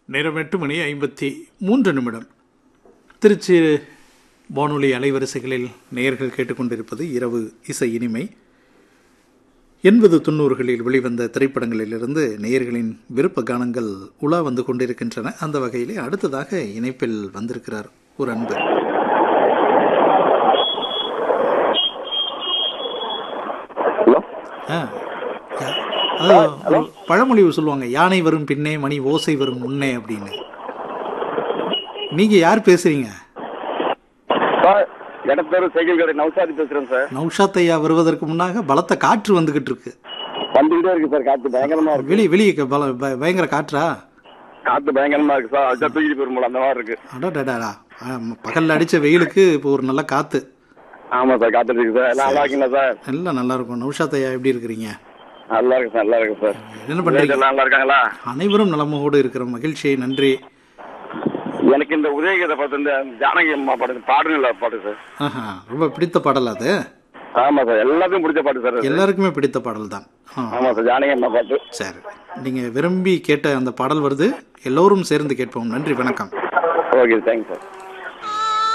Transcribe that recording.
நேரம் எட்டு மணி ஐம்பத்தி மூன்று நிமிடம் திருச்சி வானொலி அலைவரிசைகளில் நேயர்கள் கேட்டுக்கொண்டிருப்பது இரவு இசை இனிமை எண்பது தொண்ணூறுகளில் வெளிவந்த திரைப்படங்களிலிருந்து நேயர்களின் விருப்ப கானங்கள் உலா வந்து கொண்டிருக்கின்றன அந்த வகையிலே அடுத்ததாக இணைப்பில் வந்திருக்கிறார் ஒரு அன்பர் ஹலோ ஆ, யா- அதாவது ஒரு பழமொழி சொல்லுவாங்க யானை வரும் பின்னே மணி ஓசை வரும் முன்னே அப்படின்னு நீங்க யார் பேசுறீங்க சார் எடப்பேரு சைக்கிள் கடை நவசாதி பேசுறேன் சார் நௌஷாத் ஐயா வருவதற்கு முன்னாக பலத்த காற்று வந்துகிட்டு இருக்கு வந்துகிட்டே இருக்கு சார் காத்து பயங்கரமா இருக்கு வெளியே வெளியே க- பல ப- பயங்கர காற்றா காத்து பயங்கரமா இருக்கு சார் அதான் தூக்கிட்டு போயிருமோல அந்த மாதிரி இருக்கு அடடடா பகல்ல அடிச்ச வெயிலுக்கு இப்போ ஒரு நல்ல காத்து ஆமா சார் காத்து இருக்கு சார் எல்லாம் நல்லா இருக்கீங்களா சார் எல்லாம் நல்லா இருக்கும் நௌஷாத் ஐயா எப்படி இருக்கிறீங்க நல்லா இருக்கு சார் நல்லா இருக்கு சார் என்ன பண்றீங்க எல்லாம் நல்லா இருக்காங்களா அனைவரும் நலமோடு இருக்கிற மகிழ்ச்சியை நன்றி எனக்கு இந்த உதயகீதை பார்த்து இந்த ஜானகி அம்மா பாட்டு பாடுங்களா பாட்டு சார் ஆஹா ரொம்ப பிடித்த பாடல் அது ஆமா சார் எல்லாத்தையும் பிடிச்ச பாட்டு சார் அது. எல்லாருக்குமே பிடித்த பாடல் தான் ஆ ஆமா சார் ஜானகி அம்மா பாட்டு சரி நீங்க விரும்பி கேட்ட அந்த பாடல் வருது எல்லோரும் சேர்ந்து கேட்போம் நன்றி வணக்கம் ஓகே தேங்க்ஸ் சார்